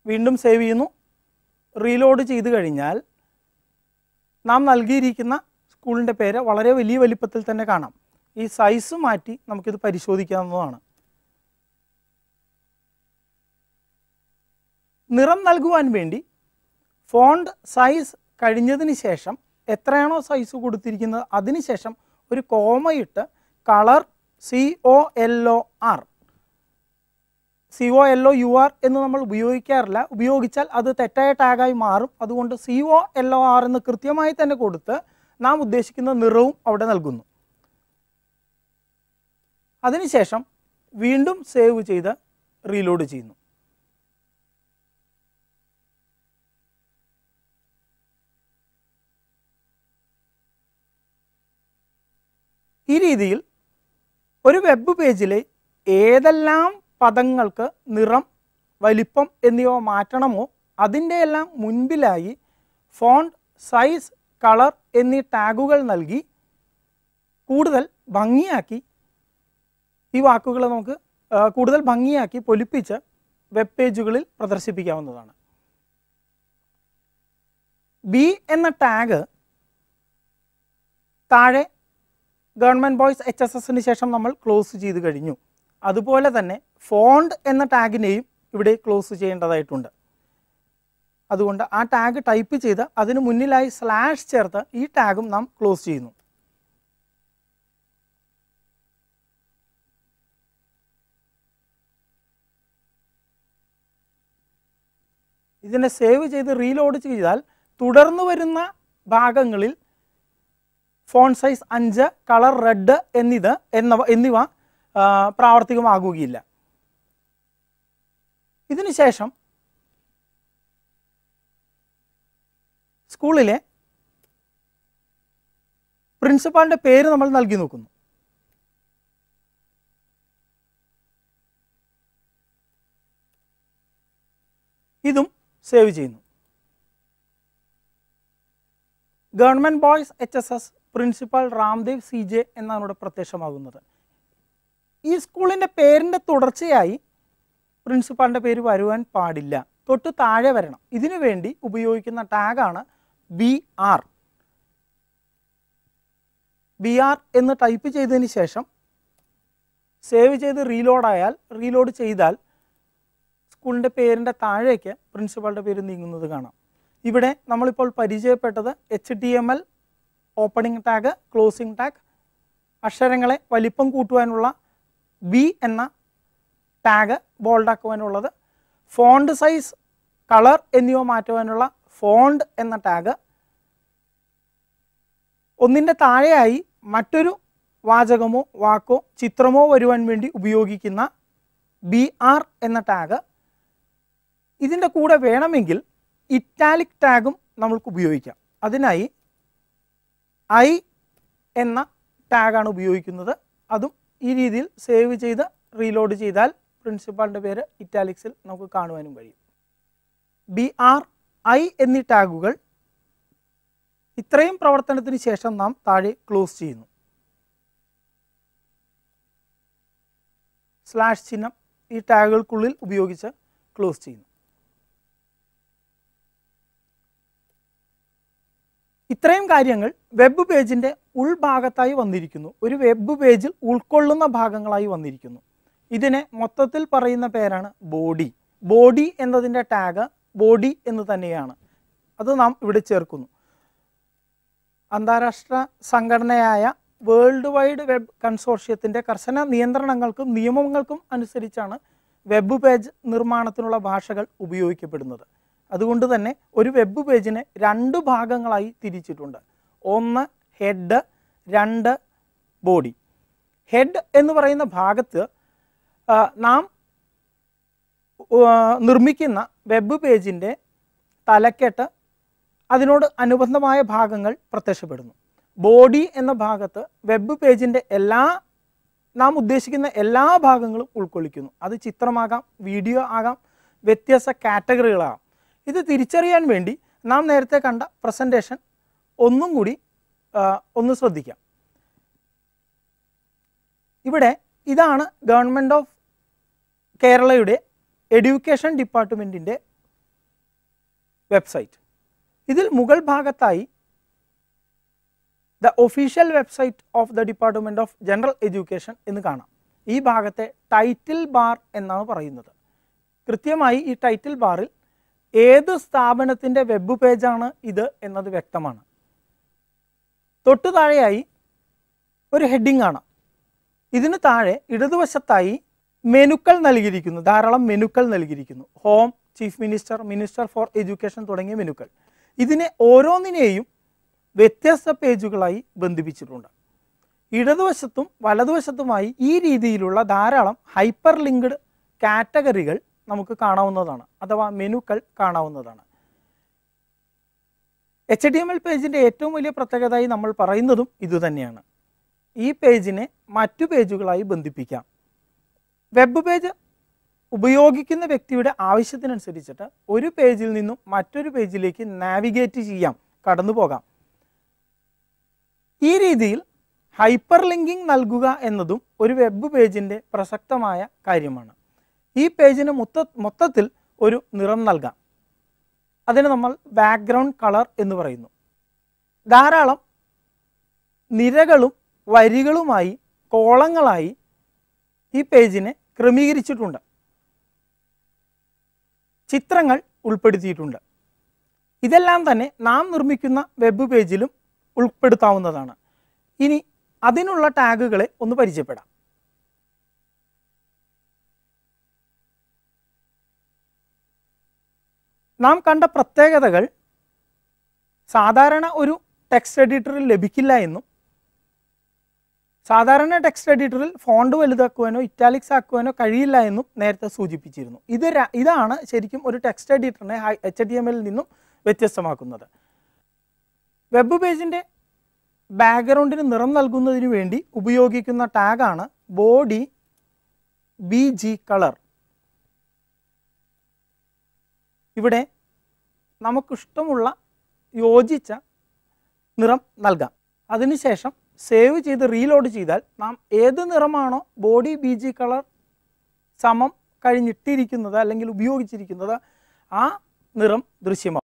വീണ്ടും സേവ് ചെയ്യുന്നു റീലോഡ് ചെയ്ത് കഴിഞ്ഞാൽ നാം നൽകിയിരിക്കുന്ന സ്കൂളിൻ്റെ പേര് വളരെ വലിയ വലിപ്പത്തിൽ തന്നെ കാണാം ഈ സൈസ് മാറ്റി നമുക്കിത് പരിശോധിക്കാവുന്നതാണ് നിറം നൽകുവാൻ വേണ്ടി ഫോണ്ട് സൈസ് കഴിഞ്ഞതിന് ശേഷം എത്രയാണോ സൈസ് കൊടുത്തിരിക്കുന്നത് അതിന് ശേഷം ഒരു കോമയിട്ട് colour C O L O R C O L O U R എന്ന് നമ്മൾ ഉപയോഗിക്കാറില്ല ഉപയോഗിച്ചാൽ അത് തെറ്റായ ടാഗായി മാറും അതുകൊണ്ട് C O L O R എന്ന് കൃത്യമായി തന്നെ കൊടുത്ത് നാം ഉദ്ദേശിക്കുന്ന നിറവും അവിടെ നൽകുന്നു അതിനുശേഷം വീണ്ടും സേവ് ചെയ്ത് റീലോഡ് ചെയ്യുന്നു ഈ രീതിയിൽ ഒരു വെബ് പേജിലെ ഏതെല്ലാം പദങ്ങൾക്ക് നിറം വലിപ്പം എന്നിവ മാറ്റണമോ അതിൻ്റെ എല്ലാം മുൻപിലായി ഫോണ്ട് സൈസ് കളർ എന്നീ ടാഗുകൾ നൽകി കൂടുതൽ ഭംഗിയാക്കി ഈ വാക്കുകൾ നമുക്ക് ആ, കൂടുതൽ ഭംഗിയാക്കി പൊലിപ്പിച്ച് വെബ് പേജുകളിൽ പ്രദർശിപ്പിക്കാവുന്നതാണ് ബി എന്ന ടാഗ് താഴെ ഗവൺമെൻറ് ബോയ്സ് എച്ച് എസ് എസിന് ശേഷം നമ്മൾ ക്ലോസ് ചെയ്ത് കഴിഞ്ഞു അതുപോലെ തന്നെ ഫോണ്ട് എന്ന ടാഗിനെയും ഇവിടെ ക്ലോസ് ചെയ്യേണ്ടതായിട്ടുണ്ട് അതുകൊണ്ട് ആ ടാഗ് ടൈപ്പ് ചെയ്ത് അതിന് മുന്നിലായി സ്ലാഷ് ചേർത്ത് ഈ ടാഗും നാം ക്ലോസ് ചെയ്യുന്നു ഇതിനെ സേവ് ചെയ്ത് റീലോഡ് ചെയ്താൽ തുടർന്ന് വരുന്ന ഭാഗങ്ങളിൽ ഫോൺ സൈസ് അഞ്ച് കളർ റെഡ് എന്നിത് എന്നവ എന്നിവ ആ, പ്രാവർത്തികമാകുകയില്ല ഇതിനുശേഷം സ്കൂളിലെ പ്രിൻസിപ്പാളിൻ്റെ പേര് നമ്മൾ നൽകി നോക്കുന്നു ഇതും സേവ് ചെയ്യുന്നു government boys H S S principal Ramdev C J എന്നാണ് ഇവിടെ പ്രത്യക്ഷമാകുന്നത് ഈ സ്കൂളിൻ്റെ പേരിൻ്റെ തുടർച്ചയായി പ്രിൻസിപ്പാളിൻ്റെ പേര് വരുവാൻ പാടില്ല തൊട്ട് താഴെ വരണം ഇതിനു വേണ്ടി ഉപയോഗിക്കുന്ന ടാഗാണ് ബി ആർ ബി ആർ എന്ന് ടൈപ്പ് ചെയ്തതിന് ശേഷം സേവ് ചെയ്ത് റീലോഡ് ആയാൽ റീലോഡ് ചെയ്താൽ സ്കൂളിൻ്റെ പേരിൻ്റെ താഴേക്ക് പ്രിൻസിപ്പാളുടെ പേര് നീങ്ങുന്നത് കാണാം ഇവിടെ നമ്മളിപ്പോൾ പരിചയപ്പെട്ടത് H T M L opening tag closing tag അക്ഷരങ്ങളെ വലിപ്പം കൂട്ടുവാനുള്ള ബി എന്ന ടാഗ് ബോൾഡാക്കുവാനുള്ളത് ഫോണ്ട് സൈസ് കളർ എന്നിവ മാറ്റുവാനുള്ള ഫോണ്ട് എന്ന ടാഗ് ഒന്നിൻ്റെ താഴെയായി മറ്റൊരു വാചകമോ വാക്കോ ചിത്രമോ വരുവാൻ വേണ്ടി ഉപയോഗിക്കുന്ന ബി ആർ എന്ന ടാഗ് ഇതിൻ്റെ കൂടെ വേണമെങ്കിൽ ഇറ്റാലിക് ടാഗും നമ്മൾക്ക് ഉപയോഗിക്കാം അതിനായി ഐ എന്ന ടാഗാണ് ഉപയോഗിക്കുന്നത് അതും ഈ രീതിയിൽ സേവ് ചെയ്ത് റീലോഡ് ചെയ്താൽ പ്രിൻസിപ്പാളിൻ്റെ പേര് ഇറ്റാലിക്സിൽ നമുക്ക് കാണുവാനും കഴിയും ബി ആർ ഐ എന്നീ ടാഗുകൾ ഇത്രയും പ്രവർത്തനത്തിന് ശേഷം നാം താഴെ ക്ലോസ് ചെയ്യുന്നു സ്ലാഷ് ചിഹ്നം ഈ ടാഗുകൾക്കുള്ളിൽ ഉപയോഗിച്ച് ക്ലോസ് ചെയ്യുന്നു ഇത്രയും കാര്യങ്ങൾ വെബ് പേജിൻ്റെ ഉൾഭാഗത്തായി വന്നിരിക്കുന്നു ഒരു വെബ് പേജിൽ ഉൾക്കൊള്ളുന്ന ഭാഗങ്ങളായി വന്നിരിക്കുന്നു ഇതിനെ മൊത്തത്തിൽ പറയുന്ന പേരാണ് ബോഡി ബോഡി എന്നതിൻ്റെ ടാഗ് ബോഡി എന്ന് തന്നെയാണ് അത് നാം ഇവിടെ ചേർക്കുന്നു അന്താരാഷ്ട്ര സംഘടനയായ വേൾഡ് വൈഡ് വെബ് കൺസോർഷ്യത്തിൻ്റെ കർശന നിയന്ത്രണങ്ങൾക്കും നിയമങ്ങൾക്കും അനുസരിച്ചാണ് വെബ് പേജ് നിർമ്മാണത്തിനുള്ള ഭാഷകൾ ഉപയോഗിക്കപ്പെടുന്നത് അതുകൊണ്ട് തന്നെ ഒരു വെബ് പേജിനെ രണ്ട് ഭാഗങ്ങളായി തിരിച്ചിട്ടുണ്ട് ഒന്ന് ഹെഡ് രണ്ട് ബോഡി ഹെഡ് എന്ന് പറയുന്ന ഭാഗത്ത് ആ, നാം ആ, നിർമ്മിക്കുന്ന വെബ് പേജിൻ്റെ തലക്കെട്ട് അതിനോട് അനുബന്ധമായ ഭാഗങ്ങൾ പ്രത്യക്ഷപ്പെടുന്നു ബോഡി എന്ന ഭാഗത്ത് വെബ് പേജിൻ്റെ എല്ലാ നാം ഉദ്ദേശിക്കുന്ന എല്ലാ ഭാഗങ്ങളും ഉൾക്കൊള്ളിക്കുന്നു അത് ചിത്രമാകാം വീഡിയോ ആകാം വ്യത്യസ്ത കാറ്റഗറികളാകാം ഇത് തിരിച്ചറിയാൻ വേണ്ടി നാം നേരത്തെ കണ്ട പ്രസൻറ്റേഷൻ ഒന്നും കൂടി ആ, ഒന്ന് ശ്രദ്ധിക്കാം ഇവിടെ ഇതാണ് ഗവൺമെൻറ് ഓഫ് കേരളയുടെ എഡ്യൂക്കേഷൻ ഡിപ്പാർട്ട്മെൻറ്റിൻ്റെ വെബ്സൈറ്റ് ഇതിൽ മുകൾ ഭാഗത്തായി the official website of the department of general education എന്ന് കാണാം ഈ ഭാഗത്തെ ടൈറ്റിൽ ബാർ എന്നാണ് പറയുന്നത് കൃത്യമായി ഈ ടൈറ്റിൽ ബാറിൽ ഏത് സ്ഥാപനത്തിൻ്റെ വെബ് പേജാണ് ഇത് എന്നത് വ്യക്തമാണ് തൊട്ടു താഴെയായി ഒരു ഹെഡിങ് കാണാം ഇതിന് താഴെ ഇടതുവശത്തായി മെനുക്കൾ നൽകിയിരിക്കുന്നു ധാരാളം മെനുക്കൾ നൽകിയിരിക്കുന്നു home chief minister minister for education തുടങ്ങിയ മെനുക്കൾ ഇതിനെ ഓരോന്നിനെയും വ്യത്യസ്ത പേജുകളായി ബന്ധിപ്പിച്ചിട്ടുണ്ട് ഇടതുവശത്തും വലതുവശത്തുമായി ഈ രീതിയിലുള്ള ധാരാളം ഹൈപ്പർ ലിങ്ക്ഡ് കാറ്റഗറികൾ നമുക്ക് കാണാവുന്നതാണ് അഥവാ മെനുക്കൾ കാണാവുന്നതാണ് എച്ച് ഡി എം എൽ പേജിൻ്റെ ഏറ്റവും വലിയ പ്രത്യേകതയായി നമ്മൾ പറയുന്നതും ഇതുതന്നെയാണ് ഈ പേജിനെ മറ്റു പേജുകളായി ബന്ധിപ്പിക്കാം വെബ് പേജ് ഉപയോഗിക്കുന്ന വ്യക്തിയുടെ ആവശ്യത്തിനനുസരിച്ചിട്ട് ഒരു പേജിൽ നിന്നും മറ്റൊരു പേജിലേക്ക് നാവിഗേറ്റ് ചെയ്യാം കടന്നു പോകാം ഈ രീതിയിൽ ഹൈപ്പർ ലിങ്കിങ് നൽകുക എന്നതും ഒരു വെബ് പേജിൻ്റെ പ്രസക്തമായ കാര്യമാണ് ഈ പേജിന് മൊത്ത മൊത്തത്തിൽ ഒരു നിറം നൽകാം അതിന് നമ്മൾ ബാക്ക്ഗ്രൗണ്ട് കളർ എന്ന് പറയുന്നു ധാരാളം നിരകളും വരികളുമായി കോളങ്ങളായി ഈ പേജിനെ ക്രമീകരിച്ചിട്ടുണ്ട് ചിത്രങ്ങൾ ഉൾപ്പെടുത്തിയിട്ടുണ്ട് ഇതെല്ലാം തന്നെ നാം നിർമ്മിക്കുന്ന വെബ് പേജിലും ഉൾപ്പെടുത്താവുന്നതാണ് ഇനി അതിനുള്ള ടാഗുകളെ ഒന്ന് പരിചയപ്പെടാം നാം കണ്ട പ്രത്യേകതകൾ സാധാരണ ഒരു ടെക്സ്റ്റ് എഡിറ്ററിൽ ലഭിക്കില്ല എന്നും സാധാരണ ടെക്സ്റ്റ് എഡിറ്ററിൽ ഫോണ്ട് വലുതാക്കുവാനോ ഇറ്റാലിക്സ് ആക്കുവാനോ കഴിയില്ല എന്നും നേരത്തെ സൂചിപ്പിച്ചിരുന്നു ഇത് ര- ഇതാണ് ശരിക്കും ഒരു ടെക്സ്റ്റ് എഡിറ്ററിനെ എച്ച് ഡി എം എല്ലിൽ നിന്നും വ്യത്യസ്തമാക്കുന്നത് വെബ് പേജിൻ്റെ ബാക്ക്ഗ്രൗണ്ടിന് നിറം നൽകുന്നതിന് വേണ്ടി ഉപയോഗിക്കുന്ന ടാഗാണ് ബോഡി ബി ജി കളർ ഇവിടെ നമുക്കിഷ്ടമുള്ള യോജിച്ച നിറം നൽകാം അതിനുശേഷം സേവ് ചെയ്ത് റീലോഡ് ചെയ്താൽ നാം ഏത് നിറമാണോ ബോഡി ബി ജി കളർ സമം കഴിഞ്ഞിട്ടിരിക്കുന്നത് അല്ലെങ്കിൽ ഉപയോഗിച്ചിരിക്കുന്നത് ആ നിറം ദൃശ്യമാവും